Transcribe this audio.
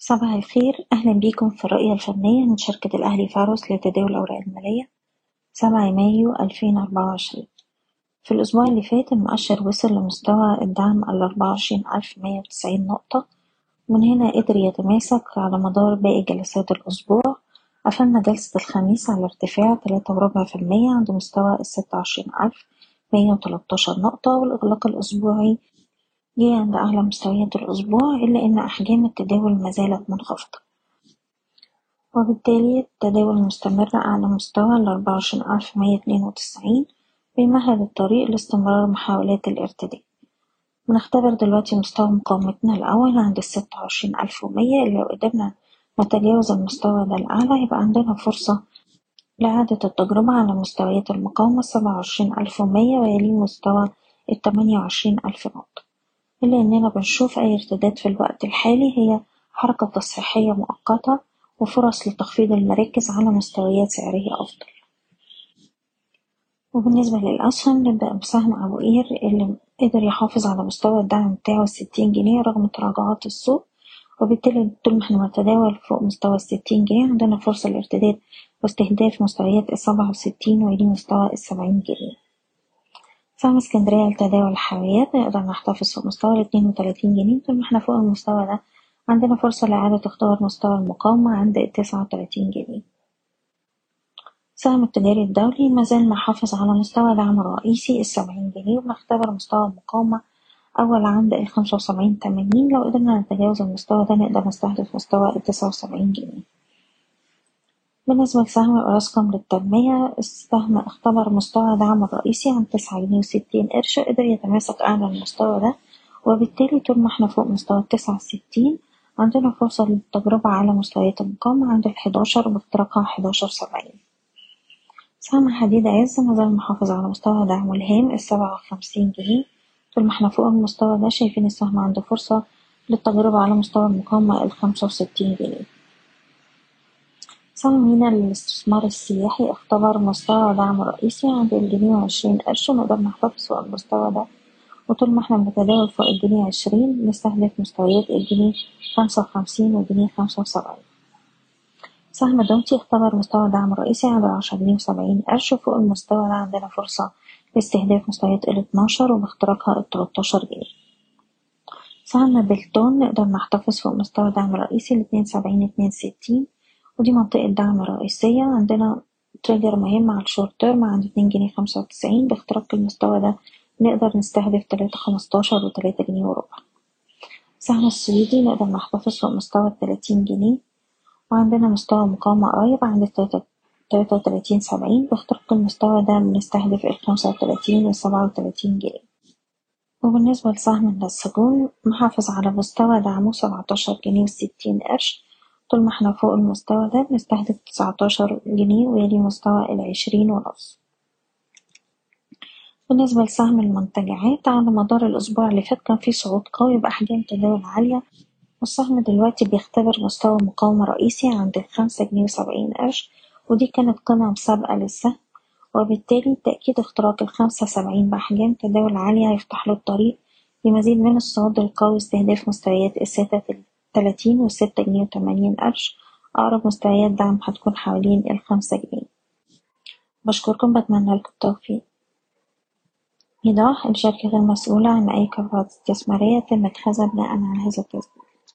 صباح الخير أهلا بيكم في الرؤية الفنية من شركة الأهلي فاروس لتداول الأوراق المالية سبعة مايو ألفين أربعة وعشرين في الأسبوع اللي فات المؤشر وصل لمستوى الدعم الأربعة وعشرين ألف مية وتسعين نقطة ومن هنا قدر يتماسك على مدار باقي جلسات الأسبوع قفلنا جلسة الخميس على ارتفاع تلاتة وربع في المية عند مستوى الستة وعشرين ألف مية وتلاتاشر نقطة والإغلاق الأسبوعي جه عند أعلى مستويات الأسبوع إلا إن أحجام التداول مازالت منخفضة وبالتالي التداول مستمر أعلى مستوى الأربعة وعشرين ألف مية اتنين وتسعين بيمهد الطريق لاستمرار محاولات الارتداد بنختبر دلوقتي مستوى مقاومتنا الأول عند الستة وعشرين ألف ومية اللي لو قدرنا نتجاوز المستوى ده الأعلى يبقى عندنا فرصة لإعادة التجربة على مستويات المقاومة السبعة وعشرين ألف ومية ويليه مستوى التمانية وعشرين ألف نقطة إلا إننا بنشوف أي ارتداد في الوقت الحالي هي حركة تصحيحية مؤقتة وفرص لتخفيض المراكز على مستويات سعرية أفضل وبالنسبة للأسهم نبدأ بسهم أبو قير اللي قدر يحافظ على مستوى الدعم بتاعه الستين جنيه رغم تراجعات السوق وبالتالي طول ما احنا بنتداول فوق مستوى الستين جنيه عندنا فرصة للارتداد واستهداف مستويات السبعة وستين ويلي مستوى السبعين جنيه سهم اسكندرية لتداول الحاويات نقدر نحتفظ فوق مستوى الاتنين وتلاتين جنيه طول ما احنا فوق المستوى ده عندنا فرصة لإعادة اختبار مستوى المقاومة عند التسعة وتلاتين جنيه السهم التجاري الدولي مازال محافظ على مستوى دعم رئيسي السبعين جنيه وبنختبر مستوى المقاومة أول عند الخمسة وسبعين تمانين لو قدرنا نتجاوز المستوى ده نقدر نستهدف مستوى التسعة وسبعين جنيه بالنسبة لسهم أوراسكوم للتنمية السهم اختبر مستوى دعم الرئيسي عند تسعة جنيه وستين قرش قدر يتماسك أعلى المستوى ده وبالتالي طول ما احنا فوق مستوى التسعة وستين عندنا فرصة للتجربة على مستويات المقاومة عند الحداشر باختراقها حداشر سبعين سهم حديد عز مازال محافظ على مستوى دعمه الهام السبعة وخمسين جنيه طول ما احنا فوق المستوى ده شايفين السهم عنده فرصة للتجربة على مستوى المقاومة الخمسة وستين جنيه سهم مينا للاستثمار السياحي اختبر مستوى دعم رئيسي عند الجنيه وعشرين قرش ونقدر نحتفظ فوق المستوى ده وطول ما احنا بنتداول فوق الجنيه عشرين نستهدف مستويات الجنيه خمسة وخمسين والجنيه خمسة وسبعين سهم دوتي اختبر مستوى دعم رئيسي عند عشرة جنيه وسبعين قرش وفوق المستوى ده عندنا فرصة لاستهداف مستويات الاتناشر وباختراقها التلاتاشر جنيه سهم بلتون نقدر نحتفظ فوق مستوى دعم رئيسي الاتنين سبعين اتنين ستين ودي منطقة دعم رئيسية عندنا تريجر مهم على الشورت تيرم عند اتنين جنيه خمسة وتسعين باختراق المستوى ده نقدر نستهدف تلاتة خمستاشر وتلاتة جنيه وربع السهم السويدي نقدر نحتفظ فوق مستوى التلاتين جنيه وعندنا مستوى مقاومة قريب عند التلاتة تلاتة وتلاتين سبعين باختراق المستوى ده بنستهدف الخمسة وتلاتين والسبعة وتلاتين جنيه وبالنسبة لسهم النساجون محافظ على مستوى دعمه سبعتاشر جنيه وستين قرش طول ما احنا فوق المستوى ده بنستهدف تسعتاشر جنيه ويلي مستوى العشرين ونص بالنسبة لسهم المنتجعات على مدار الأسبوع اللي فات كان فيه صعود قوي بأحجام تداول عالية والسهم دلوقتي بيختبر مستوى مقاومة رئيسي عند الخمسة جنيه وسبعين قرش ودي كانت قمة مسابقة للسهم وبالتالي تأكيد اختراق الخمسة سبعين بأحجام تداول عالية هيفتح له الطريق لمزيد من الصعود القوي استهداف مستويات الستة تلاتين والستة جنيه وتمانين قرش أقرب مستويات دعم هتكون حوالين الخمسة جنيه بشكركم بتمنى لكم التوفيق إيضاح الشركة غير مسؤولة عن أي قرارات استثمارية تم اتخاذها بناء على هذا التسجيل